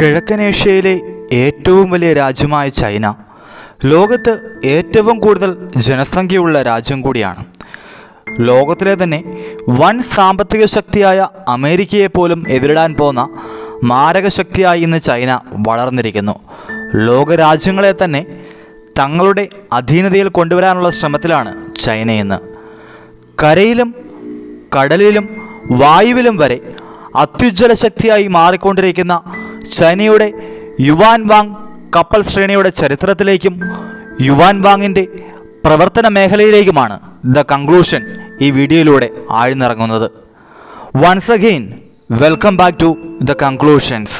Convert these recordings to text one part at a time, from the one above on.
കിഴക്കൻ ഏഷ്യയിലെ ഏറ്റവും വലിയ രാജ്യമായ ചൈന ലോകത്ത് ഏറ്റവും കൂടുതൽ ജനസംഖ്യയുള്ള രാജ്യം കൂടിയാണ് ലോകത്തിലെ തന്നെ വൻ സാമ്പത്തിക ശക്തിയായ അമേരിക്കയെ പോലും എതിരിടാൻ പോന്ന മാരക ശക്തിയായി ഇന്ന് ചൈന വളർന്നിരിക്കുന്നു ലോകരാജ്യങ്ങളെ തന്നെ തങ്ങളുടെ അധീനതയിൽ കൊണ്ടുവരാനുള്ള ശ്രമത്തിലാണ് ചൈന ഇന്ന് കരയിലും കടലിലും വായുവിലും വരെ അത്യുജ്വല ശക്തിയായി മാറിക്കൊണ്ടിരിക്കുന്ന ചൈനയുടെ യുവാൻ വാങ് കപ്പൽ ശ്രേണിയുടെ ചരിത്രത്തിലേക്കും യുവാൻ വാങ്ങിൻ്റെ പ്രവർത്തന മേഖലയിലേക്കുമാണ് ദ കൺക്ലൂഷൻ ഈ വീഡിയോയിലൂടെ ആഴ്ന്നിറങ്ങുന്നത് once again welcome back to the conclusions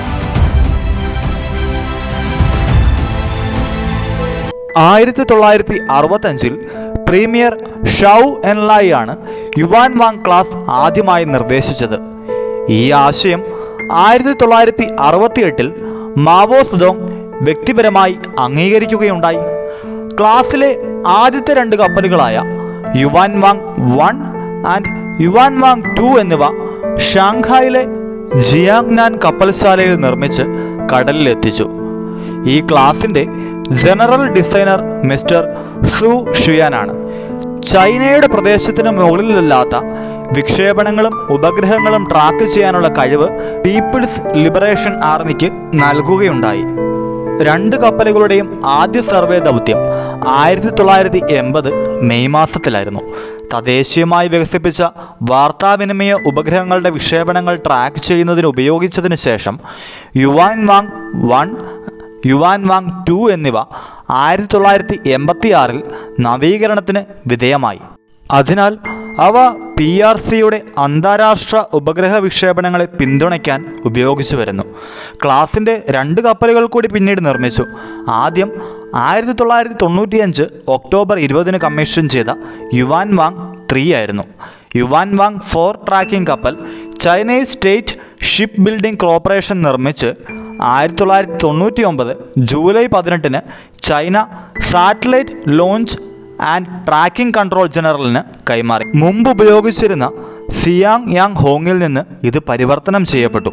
ആയിരത്തി തൊള്ളായിരത്തി അറുപത്തഞ്ചിൽ പ്രീമിയർ ഷൗ എൻലായി ആണ് യുവാൻ വാങ് ക്ലാസ് ആദ്യമായി നിർദ്ദേശിച്ചത് ഈ ആശയം ആയിരത്തി തൊള്ളായിരത്തി അറുപത്തിയെട്ടിൽ മാവോ സുദോങ് വ്യക്തിപരമായി അംഗീകരിക്കുകയുണ്ടായി ക്ലാസ്സിലെ ആദ്യത്തെ രണ്ട് കപ്പലുകളായ Yuan Wang one and Yuan Wang two എന്നിവ ഷാങ്ഹായിലെ ജിയാങ്നാൻ കപ്പൽശാലയിൽ നിർമ്മിച്ച് കടലിലെത്തിച്ചു ഈ ക്ലാസിന്റെ ജനറൽ ഡിസൈനർ മിസ്റ്റർ സു ഷുയാനാണ് ചൈനയുടെ പ്രദേശത്തിന് മുകളിലല്ലാത്ത വിക്ഷേപണങ്ങളും ഉപഗ്രഹങ്ങളും ട്രാക്ക് ചെയ്യാനുള്ള കഴിവ് പീപ്പിൾസ് ലിബറേഷൻ ആർമിക്ക് നൽകുകയുണ്ടായി രണ്ട് കപ്പലുകളുടെയും ആദ്യ സർവേ ദൗത്യം ആയിരത്തി തൊള്ളായിരത്തി എൺപത് മെയ് മാസത്തിലായിരുന്നു തദ്ദേശീയമായി വികസിപ്പിച്ച വാർത്താവിനിമയ ഉപഗ്രഹങ്ങളുടെ വിക്ഷേപണങ്ങൾ ട്രാക്ക് ചെയ്യുന്നതിന് ഉപയോഗിച്ചതിന് ശേഷം Yuan Wang one Yuan Wang two എന്നിവ ആയിരത്തി തൊള്ളായിരത്തി എൺപത്തി ആറിൽ നവീകരണത്തിന് വിധേയമായി അതിനാൽ അവ പി ആർ സിയുടെ അന്താരാഷ്ട്ര ഉപഗ്രഹ വിക്ഷേപണങ്ങളെ പിന്തുണയ്ക്കാൻ ഉപയോഗിച്ചു വരുന്നു ക്ലാസിൻ്റെ രണ്ട് കപ്പലുകൾ കൂടി പിന്നീട് നിർമ്മിച്ചു ആദ്യം ആയിരത്തി തൊള്ളായിരത്തി തൊണ്ണൂറ്റിയഞ്ച് ഒക്ടോബർ ഇരുപതിന് കമ്മീഷൻ ചെയ്ത യുവാൻ വാങ് ത്രീ ആയിരുന്നു യുവാൻ വാങ് ഫോർ ട്രാക്കിംഗ് കപ്പൽ Chinese state ship building corporation നിർമ്മിച്ച് ആയിരത്തി തൊള്ളായിരത്തി തൊണ്ണൂറ്റി ഒമ്പത് ജൂലൈ പതിനെട്ടിന് China satellite launch and tracking control ജനറലിന് കൈമാറി മുമ്പ് ഉപയോഗിച്ചിരുന്ന സിയാങ് യാങ് ഹോങ്ങിൽ നിന്ന് ഇത് പരിവർത്തനം ചെയ്യപ്പെട്ടു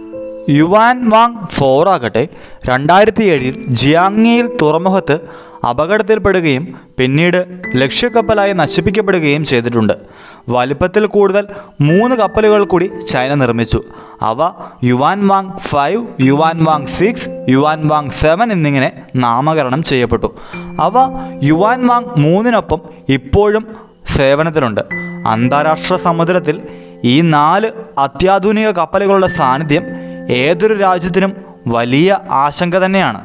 യുവാൻ വാങ് ഫോർ ആകട്ടെ രണ്ടായിരത്തി ഏഴിൽ ജിയാങ്ങിയിൽ തുറമുഖത്ത് അപകടത്തിൽപ്പെടുകയും പിന്നീട് ലക്ഷ്യക്കപ്പലായി നശിപ്പിക്കപ്പെടുകയും ചെയ്തിട്ടുണ്ട് വലിപ്പത്തിൽ കൂടുതൽ മൂന്ന് കപ്പലുകൾ കൂടി ചൈന നിർമ്മിച്ചു അവ Yuan Wang five Yuan Wang six Yuan Wang seven എന്നിങ്ങനെ നാമകരണം ചെയ്യപ്പെട്ടു അവ യുവാൻ വാങ് മൂന്നിനൊപ്പം ഇപ്പോഴും സേവനത്തിലുണ്ട് അന്താരാഷ്ട്ര സമുദ്രത്തിൽ ഈ നാല് അത്യാധുനിക കപ്പലുകളുടെ സാന്നിധ്യം ഏതൊരു രാജ്യത്തിനും വലിയ ആശങ്ക തന്നെയാണ്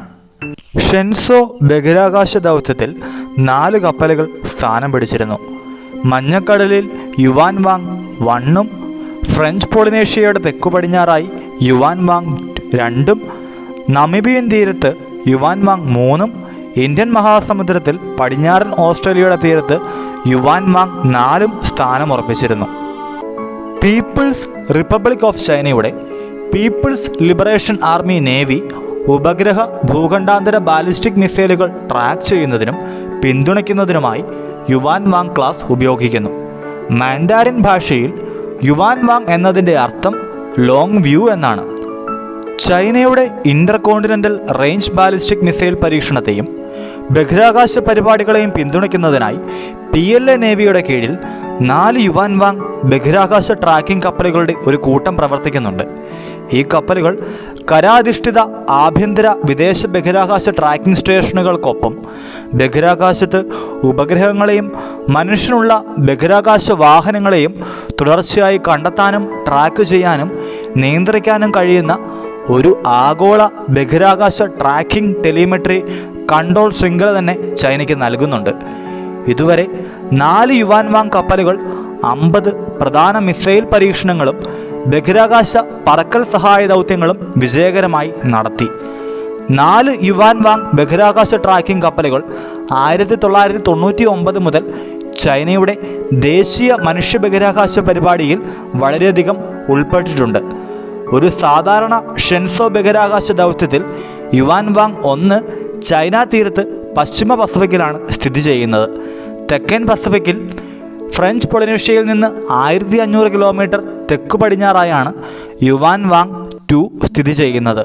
ഷെൻസോ ബഹിരാകാശ ദൗത്യത്തിൽ നാല് കപ്പലുകൾ സ്ഥാനം പിടിച്ചിരുന്നു മഞ്ഞക്കടലിൽ യുവാൻ വാങ് വണ്ണും ഫ്രഞ്ച് പോളിനേഷ്യയുടെ തെക്കു പടിഞ്ഞാറായി യുവാൻ വാങ് രണ്ടും നമിബിയൻ തീരത്ത് യുവാൻ വാങ് മൂന്നും ഇന്ത്യൻ മഹാസമുദ്രത്തിൽ പടിഞ്ഞാറൻ ഓസ്ട്രേലിയയുടെ തീരത്ത് യുവാൻ വാങ് നാലും സ്ഥാനമുറപ്പിച്ചിരുന്നു പീപ്പിൾസ് റിപ്പബ്ലിക് ഓഫ് ചൈനയുടെ പീപ്പിൾസ് ലിബറേഷൻ ആർമി നേവി ഉപഗ്രഹ ഭൂഖണ്ഡാന്തര ബാലിസ്റ്റിക് മിസൈലുകൾ ട്രാക്ക് ചെയ്യുന്നതിനും പിന്തുണയ്ക്കുന്നതിനുമായി യുവാൻ വാങ് ക്ലാസ് ഉപയോഗിക്കുന്നു മാൻഡാരിൻ ഭാഷയിൽ യുവാൻ വാങ് എന്നതിൻ്റെ അർത്ഥം ലോങ് വ്യൂ എന്നാണ് ചൈനയുടെ intercontinental range ballistic missile പരീക്ഷണത്തെയും ബഹിരാകാശ പരിപാടികളെയും പിന്തുണയ്ക്കുന്നതിനായി പി എൽ എ നേവിയുടെ കീഴിൽ നാല് യുവാൻ വാങ് ബഹിരാകാശ ട്രാക്കിംഗ് കപ്പലുകളുടെ ഒരു കൂട്ടം പ്രവർത്തിക്കുന്നുണ്ട് ഈ കപ്പലുകൾ കരാധിഷ്ഠിത ആഭ്യന്തര വിദേശ ബഹിരാകാശ ട്രാക്കിംഗ് സ്റ്റേഷനുകൾക്കൊപ്പം ബഹിരാകാശത്ത് ഉപഗ്രഹങ്ങളെയും മനുഷ്യനുള്ള ബഹിരാകാശ വാഹനങ്ങളെയും തുടർച്ചയായി കണ്ടെത്താനും ട്രാക്ക് ചെയ്യാനും നിയന്ത്രിക്കാനും കഴിയുന്ന ഒരു ആഗോള ബഹിരാകാശ ട്രാക്കിംഗ് ടെലിമെട്രി കൺട്രോൾ ശൃംഖല തന്നെ ചൈനയ്ക്ക് നൽകുന്നുണ്ട് ഇതുവരെ നാല് യുവാൻ വാങ് കപ്പലുകൾ അമ്പത് പ്രധാന മിസൈൽ പരീക്ഷണങ്ങളും ബഹിരാകാശ പറക്കൽ സഹായ ദൗത്യങ്ങളും വിജയകരമായി നടത്തി നാല് യുവാൻ വാങ് ബഹിരാകാശ ട്രാക്കിംഗ് കപ്പലുകൾ ആയിരത്തി തൊള്ളായിരത്തി തൊണ്ണൂറ്റി ഒമ്പത് മുതൽ ചൈനയുടെ ദേശീയ മനുഷ്യ ബഹിരാകാശ പരിപാടിയിൽ വളരെയധികം ഉൾപ്പെട്ടിട്ടുണ്ട് ഒരു സാധാരണ ഷെൻസോ ബഹിരാകാശ ദൗത്യത്തിൽ യുവാൻ വാങ് ഒന്ന് ചൈന തീരത്ത് പശ്ചിമ പസഫിക്കിലാണ് സ്ഥിതി ചെയ്യുന്നത് തെക്കൻ പസഫിക്കിൽ ഫ്രഞ്ച് പൊളിനേഷ്യയിൽ നിന്ന് ആയിരത്തി അഞ്ഞൂറ് കിലോമീറ്റർ തെക്കു പടിഞ്ഞാറായാണ് യുവാൻ വാങ് ടു ടു സ്ഥിതി ചെയ്യുന്നത്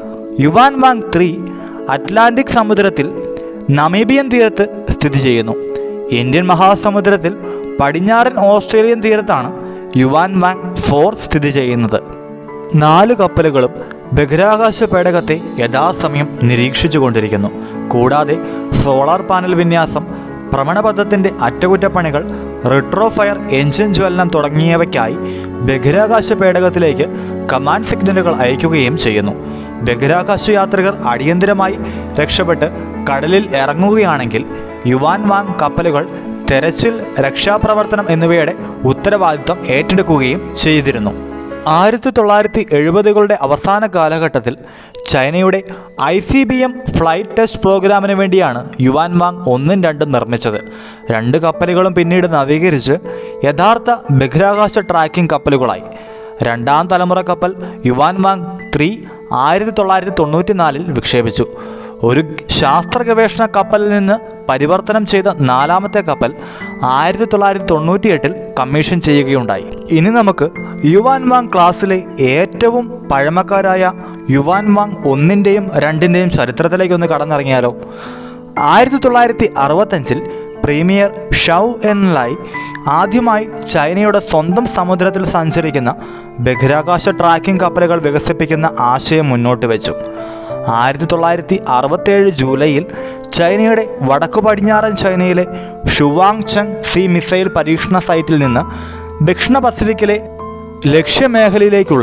യുവാൻ വാങ് ത്രീ അറ്റ്ലാന്റിക് സമുദ്രത്തിൽ നമീബിയൻ തീരത്ത് സ്ഥിതി ചെയ്യുന്നു ഇന്ത്യൻ മഹാസമുദ്രത്തിൽ പടിഞ്ഞാറൻ ഓസ്ട്രേലിയൻ തീരത്താണ് യുവാൻ വാങ് ഫോർ സ്ഥിതി ചെയ്യുന്നത് നാല് കപ്പലുകളും ബഹിരാകാശ പേടകത്തെ യഥാസമയം നിരീക്ഷിച്ചുകൊണ്ടിരിക്കുന്നു കൂടാതെ സോളാർ പാനൽ വിന്യാസം ഭ്രമണപഥത്തിൻ്റെ അറ്റകുറ്റപ്പണികൾ റിട്രോഫയർ എഞ്ചിൻ ജ്വലനം തുടങ്ങിയവയ്ക്കായി ബഹിരാകാശ പേടകത്തിലേക്ക് കമാൻഡ് സിഗ്നലുകൾ അയക്കുകയും ചെയ്യുന്നു ബഹിരാകാശ യാത്രികർ അടിയന്തരമായി രക്ഷപ്പെട്ട് കടലിൽ ഇറങ്ങുകയാണെങ്കിൽ യുവാൻ വാങ് കപ്പലുകൾ തെരച്ചിൽ രക്ഷാപ്രവർത്തനം എന്നിവയുടെ ഉത്തരവാദിത്തം ഏറ്റെടുക്കുകയും ചെയ്തിരുന്നു ആയിരത്തി തൊള്ളായിരത്തി എഴുപതുകളുടെ അവസാന കാലഘട്ടത്തിൽ ചൈനയുടെ I C B M flight test പ്രോഗ്രാമിന് വേണ്ടിയാണ് യുവാൻ വാങ് ഒന്നും രണ്ടും നിർമ്മിച്ചത് രണ്ട് കപ്പലുകളും പിന്നീട് നവീകരിച്ച് യഥാർത്ഥ ബഹിരാകാശ ട്രാക്കിംഗ് കപ്പലുകളായി രണ്ടാം തലമുറ കപ്പൽ യുവാൻ വാങ് ത്രീ ആയിരത്തി തൊള്ളായിരത്തി തൊണ്ണൂറ്റി നാലിൽ വിക്ഷേപിച്ചു ഒരു ശാസ്ത്ര ഗവേഷണ കപ്പലിൽ നിന്ന് പരിവർത്തനം ചെയ്ത നാലാമത്തെ കപ്പൽ ആയിരത്തി തൊള്ളായിരത്തി തൊണ്ണൂറ്റിയെട്ടിൽ കമ്മീഷൻ ചെയ്യുകയുണ്ടായി ഇനി നമുക്ക് യുവാൻ വാങ് ക്ലാസ്സിലെ ഏറ്റവും പഴമക്കാരായ യുവാൻ വാങ് ഒന്നിൻ്റെയും രണ്ടിൻ്റെയും ചരിത്രത്തിലേക്ക് ഒന്ന് കടന്നിറങ്ങിയാലോ ആയിരത്തി തൊള്ളായിരത്തി അറുപത്തഞ്ചിൽ പ്രീമിയർ ഷൗ എൻ ലൈ ആദ്യമായി ചൈനയുടെ സ്വന്തം സമുദ്രത്തിൽ സഞ്ചരിക്കുന്ന ബഹിരാകാശ ട്രാക്കിംഗ് കപ്പലുകൾ വികസിപ്പിക്കുന്ന ആശയം മുന്നോട്ട് വെച്ചു ആയിരത്തി തൊള്ളായിരത്തി അറുപത്തേഴ് ജൂലൈയിൽ ചൈനയുടെ വടക്കു പടിഞ്ഞാറൻ ചൈനയിലെ ഷുവാങ് ചങ് സി മിസൈൽ പരീക്ഷണ സൈറ്റിൽ നിന്ന് ദക്ഷിണ പസഫിക്കിലെ ലക്ഷ്യമേഖലയിലേക്കുള്ള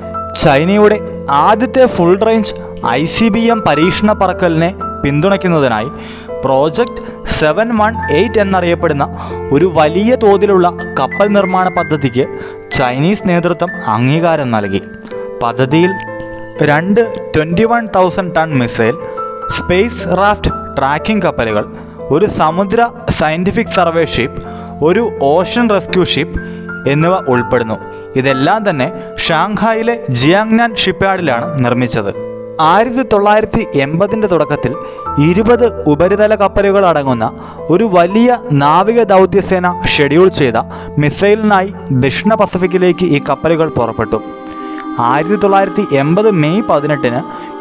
ചൈനയുടെ ആദ്യത്തെ full range I C B M പരീക്ഷണ പറക്കലിനെ പിന്തുണയ്ക്കുന്നതിനായി പ്രോജക്റ്റ് സെവൻ വൺ എയ്റ്റ് എന്നറിയപ്പെടുന്ന ഒരു വലിയ തോതിലുള്ള കപ്പൽ നിർമ്മാണ പദ്ധതിക്ക് ചൈനീസ് നേതൃത്വം അംഗീകാരം നൽകി പദ്ധതിയിൽ രണ്ട് twenty one thousand ton missile spacecraft tracking കപ്പലുകൾ ഒരു സമുദ്ര സയൻറ്റിഫിക് സർവേ ഷിപ്പ് ഒരു ഓഷൻ റെസ്ക്യൂ ഷിപ്പ് എന്നിവ ഉൾപ്പെടുന്നു ഇതെല്ലാം തന്നെ ഷാങ്ഹായിലെ ജിയാങ്നാൻ ഷിപ്പ്യാർഡിലാണ് നിർമ്മിച്ചത് ആയിരത്തി തൊള്ളായിരത്തി എൺപതിൻ്റെ തുടക്കത്തിൽ ഇരുപത് ഉപരിതല കപ്പലുകൾ അടങ്ങുന്ന ഒരു വലിയ നാവിക ദൗത്യസേന ഷെഡ്യൂൾ ചെയ്ത മിസൈലിനായി ദക്ഷിണ പസഫിക്കിലേക്ക് ഈ കപ്പലുകൾ പുറപ്പെട്ടു ആയിരത്തി തൊള്ളായിരത്തി എൺപത് മെയ് പതിനെട്ടിന്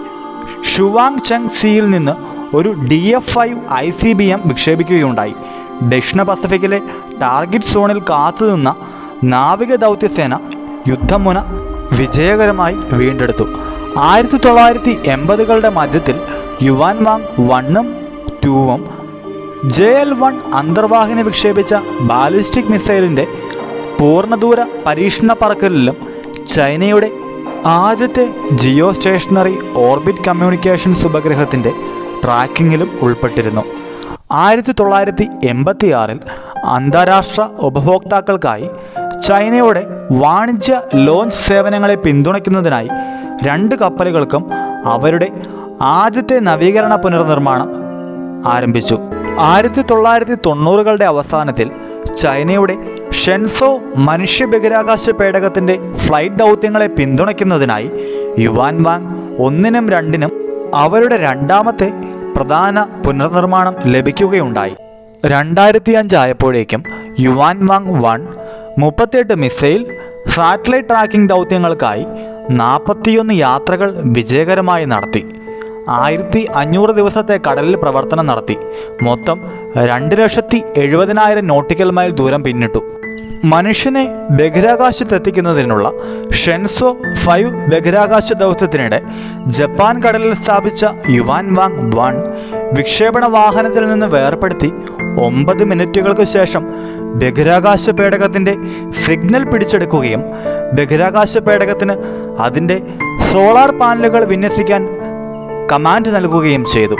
ഷുവാങ് ചങ് സിയിൽ നിന്ന് ഒരു D F five I C B M വിക്ഷേപിക്കുകയുണ്ടായി ദക്ഷിണ പസഫിക്കിലെ ടാർഗറ്റ് സോണിൽ കാത്തുനിന്ന നാവിക ദൗത്യസേന യുദ്ധമുന വിജയകരമായി വീണ്ടെടുത്തു ആയിരത്തി തൊള്ളായിരത്തി എൺപതുകളുടെ മധ്യത്തിൽ യുവാൻ വാങ് വണ്ണും ടൂവും ജെ എൽ വൺ അന്തർവാഹിനി വിക്ഷേപിച്ച ബാലിസ്റ്റിക് മിസൈലിൻ്റെ പൂർണ്ണദൂര പരീക്ഷണ പറക്കലിലും ചൈനയുടെ ആദ്യത്തെ ജിയോ സ്റ്റേഷനറി ഓർബിറ്റ് കമ്മ്യൂണിക്കേഷൻസ് ഉപഗ്രഹത്തിൻ്റെ ട്രാക്കിങ്ങിലും ഉൾപ്പെട്ടിരുന്നു ആയിരത്തി തൊള്ളായിരത്തി എൺപത്തിയാറിൽ അന്താരാഷ്ട്ര ഉപഭോക്താക്കൾക്കായി ചൈനയുടെ വാണിജ്യ ലോഞ്ച് സേവനങ്ങളെ പിന്തുണയ്ക്കുന്നതിനായി രണ്ട് കപ്പലുകൾക്കും അവരുടെ ആദ്യത്തെ നവീകരണ പുനർനിർമ്മാണം ആരംഭിച്ചു ആയിരത്തി തൊള്ളായിരത്തി തൊണ്ണൂറുകളുടെ അവസാനത്തിൽ ചൈനയുടെ ഷെൻസോ മനുഷ്യ ബഹിരാകാശ പേടകത്തിൻ്റെ ഫ്ലൈറ്റ് ദൗത്യങ്ങളെ പിന്തുണയ്ക്കുന്നതിനായി യുവാൻ വാങ് ഒന്നിനും രണ്ടിനും അവരുടെ രണ്ടാമത്തെ പ്രധാന പുനർനിർമ്മാണം ലഭിക്കുകയുണ്ടായി രണ്ടായിരത്തി അഞ്ചായപ്പോഴേക്കും യുവാൻ വാങ് വൺ മുപ്പത്തിയെട്ട് മിസൈൽ സാറ്റലൈറ്റ് ട്രാക്കിംഗ് ദൗത്യങ്ങൾക്കായി നാൽപ്പത്തിയൊന്ന് യാത്രകൾ വിജയകരമായി നടത്തി ആയിരത്തി അഞ്ഞൂറ് ദിവസത്തെ കടലിൽ പ്രവർത്തനം നടത്തി മൊത്തം രണ്ട് ലക്ഷത്തി എഴുപതിനായിരം നോട്ടിക്കൽ മൈൽ ദൂരം പിന്നിട്ടു മനുഷ്യനെ ബഹിരാകാശത്തെത്തിക്കുന്നതിനുള്ള ഷെൻസോ ഫൈവ് ബഹിരാകാശ ദൗത്യത്തിനിടെ ജപ്പാൻ കടലിൽ സ്ഥാപിച്ച യുവാൻ വാങ് വൺ വിക്ഷേപണ വാഹനത്തിൽ നിന്ന് വേർപെടുത്തി ഒമ്പത് മിനിറ്റുകൾക്ക് ശേഷം ബഹിരാകാശ പേടകത്തിൻ്റെ സിഗ്നൽ പിടിച്ചെടുക്കുകയും ബഹിരാകാശ പേടകത്തിന് അതിൻ്റെ സോളാർ പാനലുകൾ വിന്യസിക്കാൻ കമാൻഡ് നൽകുകയും ചെയ്തു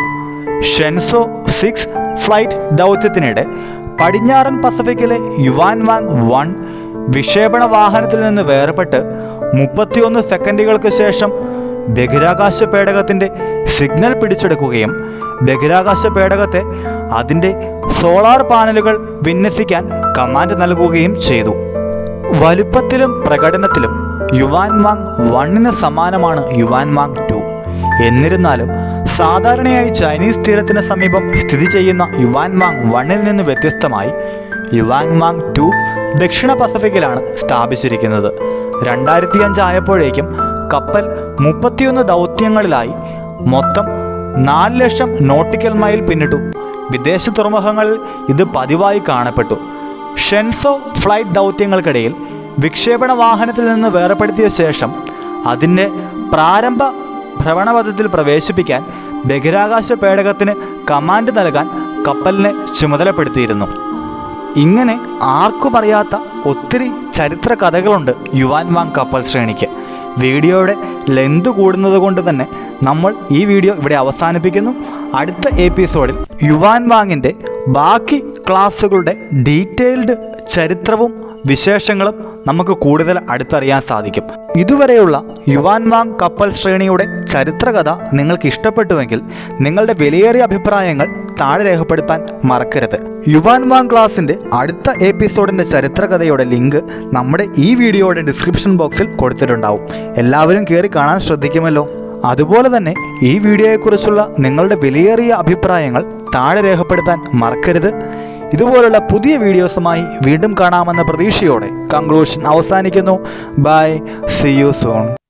ഷെൻസോ സിക്സ് ഫ്ലൈറ്റ് ദൗത്യത്തിനിടെ പടിഞ്ഞാറൻ പസഫിക്കിലെ യുവാൻ വാങ് വൺ വിക്ഷേപണ വാഹനത്തിൽ നിന്ന് വേർപെട്ട് മുപ്പത്തിയൊന്ന് സെക്കൻഡുകൾക്ക് ശേഷം ബഹിരാകാശ പേടകത്തിൻ്റെ സിഗ്നൽ പിടിച്ചെടുക്കുകയും ബഹിരാകാശ പേടകത്തെ അതിൻ്റെ സോളാർ പാനലുകൾ വിന്യസിക്കാൻ കമാൻഡ് നൽകുകയും ചെയ്തു വലുപ്പത്തിലും പ്രകടനത്തിലും യുവാൻ വാങ് വണ്ണിന് സമാനമാണ് യുവാൻ വാങ് ടു എന്നിരുന്നാലും സാധാരണയായി ചൈനീസ് തീരത്തിന് സമീപം സ്ഥിതി ചെയ്യുന്ന യുവാൻ മാങ് വണ്ണിൽ നിന്ന് വ്യത്യസ്തമായി യുവാൻ മാങ് ടു ദക്ഷിണ പസഫിക്കിലാണ് സ്ഥാപിച്ചിരിക്കുന്നത് രണ്ടായിരത്തി അഞ്ച് ആയപ്പോഴേക്കും കപ്പൽ മുപ്പത്തിയൊന്ന് ദൗത്യങ്ങളിലായി മൊത്തം നാല് ലക്ഷം നോട്ടിക്കൽ മൈൽ പിന്നിട്ടു വിദേശ തുറമുഖങ്ങളിൽ ഇത് പതിവായി കാണപ്പെട്ടു ഷെൻസോ ഫ്ലൈറ്റ് ദൗത്യങ്ങൾക്കിടയിൽ വിക്ഷേപണ വാഹനത്തിൽ നിന്ന് വേർപെടുത്തിയ ശേഷം അതിൻ്റെ പ്രാരംഭ ഭ്രമണപഥത്തിൽ പ്രവേശിപ്പിക്കാൻ ബഹിരാകാശ പേടകത്തിന് കമാൻഡ് നൽകാൻ കപ്പലിനെ ചുമതലപ്പെടുത്തിയിരുന്നു ഇങ്ങനെ ആർക്കും അറിയാത്ത ഒത്തിരി ചരിത്ര കഥകളുണ്ട് യുവാൻ വാങ് കപ്പൽ ശ്രേണിക്ക് വീഡിയോയുടെ ലെന്ത് കൂടുന്നത് കൊണ്ട് തന്നെ നമ്മൾ ഈ വീഡിയോ ഇവിടെ അവസാനിപ്പിക്കുന്നു അടുത്ത എപ്പിസോഡിൽ യുവാൻ വാങ്ങിൻ്റെ ബാക്കി ക്ലാസ്സുകളുടെ ഡീറ്റെയിൽഡ് ചരിത്രവും വിശേഷങ്ങളും നമുക്ക് കൂടുതൽ അടുത്തറിയാൻ സാധിക്കും ഇതുവരെയുള്ള യുവാൻ വാങ് കപ്പൽ ശ്രേണിയുടെ ചരിത്രകഥ നിങ്ങൾക്ക് ഇഷ്ടപ്പെട്ടുവെങ്കിൽ നിങ്ങളുടെ വിലയേറിയ അഭിപ്രായങ്ങൾ താഴെ രേഖപ്പെടുത്താൻ മറക്കരുത് യുവാൻ വാങ് ക്ലാസിൻ്റെ അടുത്ത എപ്പിസോഡിൻ്റെ ചരിത്രകഥയുടെ ലിങ്ക് നമ്മുടെ ഈ വീഡിയോയുടെ ഡിസ്ക്രിപ്ഷൻ ബോക്സിൽ കൊടുത്തിട്ടുണ്ടാവും എല്ലാവരും കയറി കാണാൻ ശ്രദ്ധിക്കുമല്ലോ അതുപോലെ തന്നെ ഈ വീഡിയോയെക്കുറിച്ചുള്ള നിങ്ങളുടെ വിലയേറിയ അഭിപ്രായങ്ങൾ താഴെ രേഖപ്പെടുത്താൻ മറക്കരുത് ഇതുപോലുള്ള പുതിയ വീഡിയോസുമായി വീണ്ടും കാണാമെന്ന പ്രതീക്ഷയോടെ കൺക്ലൂഷൻ അവസാനിക്കുന്നു ബൈ സി യു സോൺ